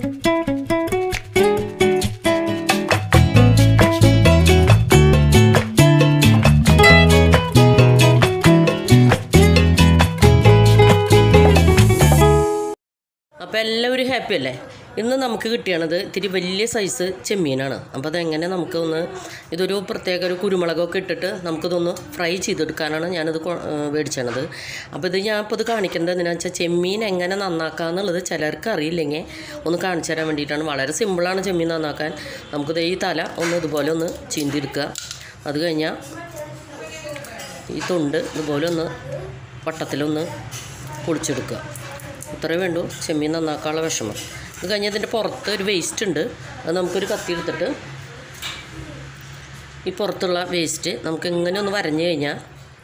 അപ്പോൾ എല്ലാവരും ഹാപ്പി അല്ലേ ഇന്ന് നമുക്ക് കിട്ടിയണത് ഇത്തിരി വലിയ സൈസ് ചെമ്മീനാണ് അപ്പോൾ അതെങ്ങനെ നമുക്കൊന്ന് ഇതൊരു പ്രത്യേക ഒരു കുരുമുളകൊക്കെ ഇട്ടിട്ട് നമുക്കിതൊന്ന് ഫ്രൈ ചെയ്തെടുക്കാനാണ് ഞാനിത് കൊ- ഏഹ് മേടിച്ചത് അപ്പോൾ ഇത് ഞാൻ ഇപ്പോൾ ഇത് കാണിക്കുന്നത് എന്തിനാണെന്ന് വെച്ചാൽ ചെമ്മീൻ എങ്ങനെ നന്നാക്കുക എന്നുള്ളത് ചിലർക്ക് അറിയില്ലെങ്കിൽ ഒന്ന് കാണിച്ചു തരാൻ വേണ്ടിയിട്ടാണ് വളരെ സിമ്പിളാണ് ചെമ്മീൻ നന്നാക്കാൻ നമുക്കിത് ഈ തല ഒന്ന് ഇതുപോലെ ഒന്ന് ചീന്തിയെടുക്കുക അത് കഴിഞ്ഞാൽ ഈ തൊണ്ട് ഇതുപോലെ ഒന്ന് വട്ടത്തിലൊന്ന് പൊളിച്ചെടുക്കുക ഇത്രയേ വേണ്ടൂ ചെമ്മീൻ നന്നാക്കാനുള്ള വിഷമം ഇത് കഴിഞ്ഞ് ഇതിൻ്റെ പുറത്ത് ഒരു വേസ്റ്റ് ഉണ്ട് അത് നമുക്കൊരു കത്തി എടുത്തിട്ട് ഈ പുറത്തുള്ള വേസ്റ്റ് നമുക്ക് ഇങ്ങനെ ഒന്ന് വരഞ്ഞു കഴിഞ്ഞാൽ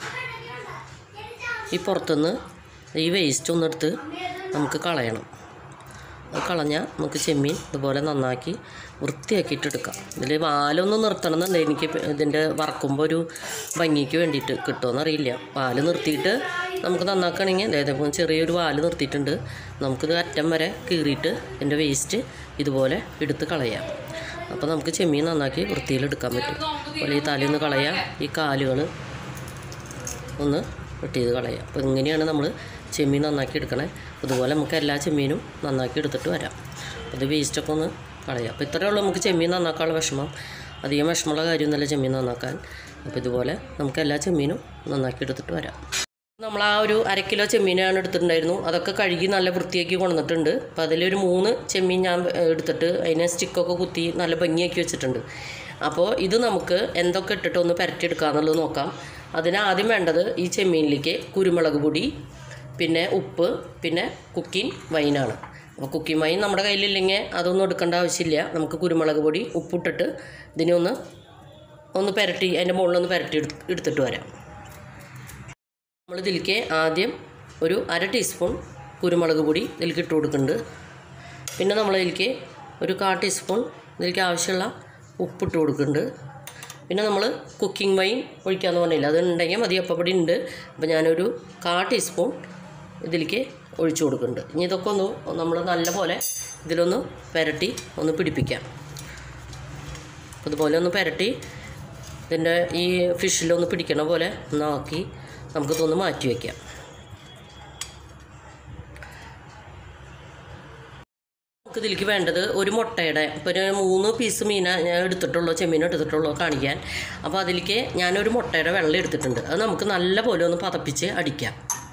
ഈ പുറത്തുനിന്ന് ഈ വേസ്റ്റ് ഒന്നെടുത്ത് നമുക്ക് കളയണം അത് കളഞ്ഞാൽ നമുക്ക് ചെമ്മീൻ ഇതുപോലെ നന്നാക്കി വൃത്തിയാക്കിയിട്ട് എടുക്കാം ഇതിൽ വാലൊന്നും നിർത്തണം എന്നുണ്ട് എനിക്ക് ഇപ്പം ഇതിൻ്റെ വറക്കുമ്പോൾ ഒരു ഭംഗിക്ക് വേണ്ടിയിട്ട് കിട്ടുമെന്നറിയില്ല വാല് നിർത്തിയിട്ട് നമുക്ക് നന്നാക്കണമെങ്കിൽ അതായത് ഇപ്പം ചെറിയൊരു വാല് നിർത്തിയിട്ടുണ്ട് നമുക്കിത് അറ്റം വരെ കീറിയിട്ട് ഇതിൻ്റെ വേസ്റ്റ് ഇതുപോലെ എടുത്ത് കളയാം അപ്പോൾ നമുക്ക് ചെമ്മീൻ നന്നാക്കി വൃത്തിയിലെടുക്കാൻ പറ്റും അതുപോലെ ഈ തലയൊന്ന് കളയാം ഈ കാലുകൾ ഒന്ന് വെട്ട് ചെയ്ത് കളയാം അപ്പോൾ ഇങ്ങനെയാണ് നമ്മൾ ചെമ്മീൻ നന്നാക്കി എടുക്കണേ അതുപോലെ നമുക്ക് എല്ലാ ചെമ്മീനും നന്നാക്കി എടുത്തിട്ട് വരാം അത് വേസ്റ്റൊക്കെ ഒന്ന് കളയാം അപ്പോൾ ഇത്രയേ ഉള്ളൂ നമുക്ക് ചെമ്മീൻ നന്നാക്കാനുള്ള വിഷമം അധികം വിഷമമുള്ള കാര്യമൊന്നുമല്ല ചെമ്മീൻ നന്നാക്കാൻ അപ്പോൾ ഇതുപോലെ നമുക്ക് എല്ലാ ചെമ്മീനും നന്നാക്കി എടുത്തിട്ട് വരാം നമ്മൾ ആ ഒരു അര കിലോ ചെമ്മീനാണ് എടുത്തിട്ടുണ്ടായിരുന്നു അതൊക്കെ കഴുകി നല്ല വൃത്തിയാക്കി കൊണ്ടുവന്നിട്ടുണ്ട് അപ്പോൾ അതിലൊരു മൂന്ന് ചെമ്മീൻ ഞാൻ ഏ, എടുത്തിട്ട് അതിനെ സ്റ്റിക്കൊക്കെ കുത്തി നല്ല ഭംഗിയാക്കി വെച്ചിട്ടുണ്ട് അപ്പോൾ ഇത് നമുക്ക് എന്തൊക്കെ ഇട്ടിട്ട് ഒന്ന് പുരട്ടിയെടുക്കുക എന്നുള്ളത് നോക്കാം അതിന് ആദ്യം വേണ്ടത് ഈ ചെമ്മീനിലേക്ക് കുരുമുളക് പൊടി പിന്നെ ഉപ്പ് പിന്നെ കുക്കിംഗ് വൈനാണ് അപ്പോൾ കുക്കിംഗ് വൈൻ നമ്മുടെ കയ്യിലില്ലെങ്കിൽ അതൊന്നും എടുക്കേണ്ട ആവശ്യമില്ല നമുക്ക് കുരുമുളക് പൊടി ഉപ്പിട്ടിട്ട് ഇതിനെ ഒന്ന് ഒന്ന് പുരട്ടി അതിൻ്റെ മുകളിലൊന്ന് പുരട്ടി എടുത്ത് എടുത്തിട്ട് വരാം നമ്മൾ ഇതിലേക്ക് ആദ്യം ഒരു അര ടീസ്പൂൺ കുരുമുളക് പൊടി ഇതിലേക്ക് ഇട്ട് കൊടുക്കുന്നുണ്ട് പിന്നെ നമ്മൾ ഇതിലേക്ക് ഒരു കാ ടീസ്പൂൺ ഇതിലേക്ക് ആവശ്യമുള്ള ഉപ്പിട്ട് കൊടുക്കുന്നുണ്ട് പിന്നെ നമ്മൾ കുക്കിംഗ് വൈൻ ഒഴിക്കാമെന്ന് പറഞ്ഞില്ല അത് ഉണ്ടെങ്കിൽ മതി അപ്പപ്പൊടി ഉണ്ട് അപ്പോൾ ഞാനൊരു കാ ടീസ്പൂൺ ഇതിലേക്ക് ഒഴിച്ചു കൊടുക്കുന്നുണ്ട് ഇനി ഇതൊക്കെ ഒന്ന് നമ്മൾ നല്ലപോലെ ഇതിലൊന്ന് പുരട്ടി ഒന്ന് പിടിപ്പിക്കാം അതുപോലെ ഒന്ന് പുരട്ടി ഇതിൻ്റെ ഈ ഫിഷിലൊന്ന് പിടിക്കണ പോലെ ഒന്നാക്കി നമുക്കിതൊന്ന് മാറ്റി വയ്ക്കാം നമുക്ക് ഇതിലേക്ക് വേണ്ടത് ഒരു മുട്ടയുടെ ഇപ്പോൾ ഒരു മൂന്ന് പീസ് മീന ഞാൻ എടുത്തിട്ടുള്ളൂ ചെമ്മീൻ എടുത്തിട്ടുള്ളൂ കാണിക്കാൻ അപ്പോൾ അതിലേക്ക് ഞാനൊരു മുട്ടയുടെ വെള്ളം എടുത്തിട്ടുണ്ട് അത് നമുക്ക് നല്ല പോലെ ഒന്ന് പതപ്പിച്ച് അടിക്കാം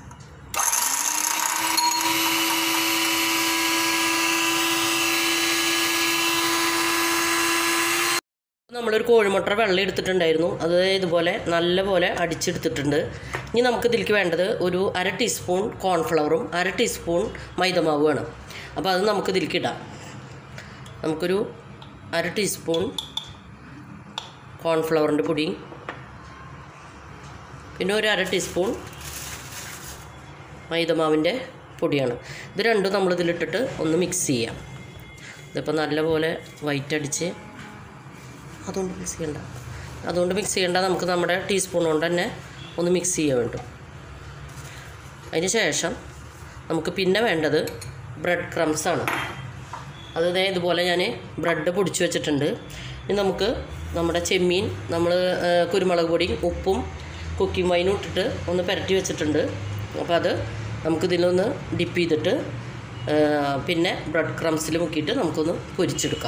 നമ്മളൊരു കോഴിമുട്ട വെള്ളം എടുത്തിട്ടുണ്ടായിരുന്നു അത് ഇതുപോലെ നല്ല പോലെ അടിച്ചെടുത്തിട്ടുണ്ട് ഇനി നമുക്ക് ഇതിലേക്ക് വേണ്ടത് ഒരു അര ടീസ്പൂൺ കോൺഫ്ലവറും അര ടീസ്പൂൺ മൈദമാവ് വേണം അപ്പോൾ അത് നമുക്ക് ഇതിലേക്ക് ഇടാം നമുക്കൊരു അര ടീസ്പൂൺ കോൺഫ്ലവറിൻ്റെ പൊടി പിന്നെ ഒരു അര ടീസ്പൂൺ മൈദമാവിൻ്റെ പൊടിയാണ് ഇത് രണ്ടും നമ്മൾ ഇതിലിട്ടിട്ട് ഒന്ന് മിക്സ് ചെയ്യാം ഇതിപ്പോൾ നല്ലപോലെ വൈറ്റ് അടിച്ച് അതുകൊണ്ട് മിക്സ് ചെയ്യണ്ട അതുകൊണ്ട് മിക്സ് ചെയ്യേണ്ട നമുക്ക് നമ്മുടെ ടീസ്പൂൺ കൊണ്ട് തന്നെ ഒന്ന് മിക്സ് ചെയ്യാൻ വേണ്ടും അതിന് ശേഷം നമുക്ക് പിന്നെ വേണ്ടത് ബ്രെഡ് ക്രംസ് ആണ് അത് ദേ ഇതുപോലെ ഞാൻ ബ്രെഡ് പൊടിച്ച് വെച്ചിട്ടുണ്ട് ഇനി നമുക്ക് നമ്മുടെ ചെമ്മീൻ നമ്മൾ കുരുമുളക് പൊടിയും ഉപ്പും കുക്കിംഗ് വൈനും ഇട്ടിട്ട് ഒന്ന് പുരട്ടി വെച്ചിട്ടുണ്ട് അപ്പോൾ അത് നമുക്കിതിലൊന്ന് ഡിപ്പ് ചെയ്തിട്ട് ആ, പിന്നെ ബ്രെഡ് ക്രംസിൽ മുക്കിയിട്ട് നമുക്കൊന്ന് പൊരിച്ചെടുക്കാം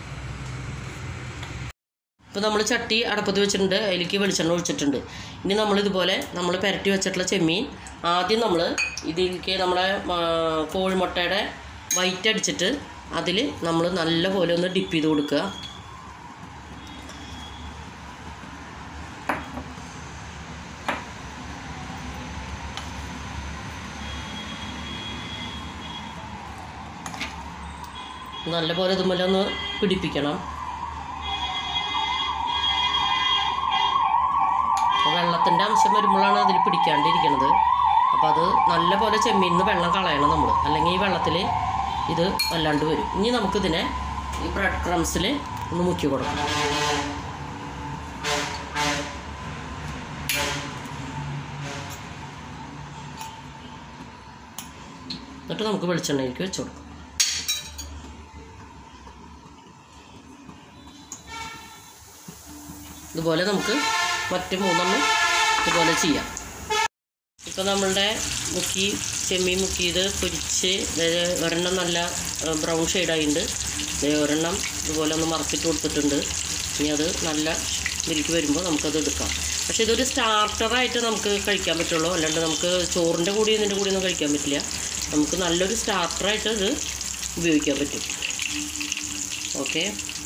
ഇപ്പോൾ നമ്മൾ ചട്ടി അടപ്പത്ത് വെച്ചിട്ടുണ്ട് അതിലേക്ക് വെളിച്ചെണ്ണ ഒഴിച്ചിട്ടുണ്ട് ഇനി നമ്മൾ ഇതുപോലെ നമ്മൾ പുരട്ടി വെച്ചിട്ടുള്ള ചെമ്മീൻ ആദ്യം നമ്മൾ ഇതിലേക്ക് നമ്മളെ ആ, കോഴിമുട്ടയുടെ വൈറ്റ് അടിച്ചിട്ട് അതിൽ നമ്മൾ നല്ലപോലെ ഒന്ന് ഡിപ്പ് ചെയ്ത് കൊടുക്കുക നല്ലപോലെ ഇതുപോലെ ഒന്ന് പിടിപ്പിക്കണം അപ്പോൾ വെള്ളത്തിൻ്റെ അംശം വരുമ്പോഴാണ് അതിൽ പിടിക്കാണ്ടിരിക്കുന്നത് അപ്പോൾ അത് നല്ലപോലെ ചെമ്മീനിൽ നിന്ന് വെള്ളം കളയണം നമ്മൾ അല്ലെങ്കിൽ ഈ വെള്ളത്തിൽ ഇത് വല്ലാണ്ട് വരും ഇനി നമുക്കിതിനെ ഈ ബ്രെഡ് ക്രംസിൽ ഒന്ന് മുക്കി കൊടുക്കണം എന്നിട്ട് നമുക്ക് വെളിച്ചെണ്ണയിലേക്ക് വെച്ച് കൊടുക്കാം ഇതുപോലെ നമുക്ക് മറ്റ് മൂന്നെണ്ണം ഇതുപോലെ ചെയ്യാം ഇപ്പോൾ നമ്മളുടെ മുക്കി ചെമ്മീൻ മുക്കിയത് പൊരിച്ച് അതായത് ഒരെണ്ണം നല്ല ബ്രൗൺ ഷെയ്ഡായിട്ടുണ്ട് ഒരെണ്ണം ഇതുപോലെ ഒന്ന് മറച്ചിട്ട് കൊടുത്തിട്ടുണ്ട് ഇനി അത് നല്ല ഇതിലേക്ക് വരുമ്പോൾ നമുക്കത് എടുക്കാം പക്ഷേ ഇതൊരു സ്റ്റാർട്ടറായിട്ട് നമുക്ക് കഴിക്കാൻ പറ്റുള്ളൂ അല്ലാണ്ട് നമുക്ക് ചോറിൻ്റെ കൂടി ഇതിൻ്റെ കൂടി ഒന്നും കഴിക്കാൻ പറ്റില്ല നമുക്ക് നല്ലൊരു സ്റ്റാർട്ടറായിട്ട് ഇത് ഉപയോഗിക്കാൻ പറ്റും ഓക്കെ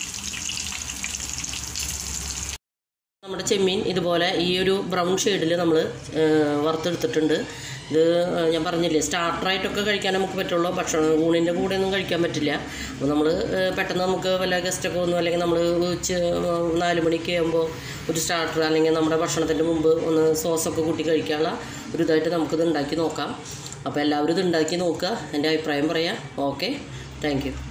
നമ്മുടെ ചെമ്മീൻ ഇതുപോലെ ഈ ഒരു ബ്രൗൺ ഷെയ്ഡിൽ നമ്മൾ വറുത്തെടുത്തിട്ടുണ്ട് ഇത് ഏഹ്, ഞാൻ പറഞ്ഞില്ലേ സ്റ്റാർട്ടറായിട്ടൊക്കെ കഴിക്കാൻ നമുക്ക് പറ്റുള്ളൂ ഭക്ഷണം ഊണിൻ്റെ കൂടെ ഒന്നും കഴിക്കാൻ പറ്റില്ല അപ്പോൾ നമ്മൾ പെട്ടെന്ന് നമുക്ക് വല്ല ഗസ്റ്റൊക്കെ വന്നു അല്ലെങ്കിൽ നമ്മൾ ഉച്ച ഏഹ്, നാല് മണിക്ക് ആകുമ്പോൾ ഒരു സ്റ്റാർട്ടർ അല്ലെങ്കിൽ നമ്മുടെ ഭക്ഷണത്തിൻ്റെ മുമ്പ് ഒന്ന് സോസൊക്കെ കൂട്ടി കഴിക്കാനുള്ള ഒരു ഇതായിട്ട് നമുക്കിത് ഉണ്ടാക്കി നോക്കാം അപ്പോൾ എല്ലാവരും ഇത് ഉണ്ടാക്കി നോക്കുക എൻ്റെ അഭിപ്രായം പറയാം ഓക്കെ താങ്ക് യു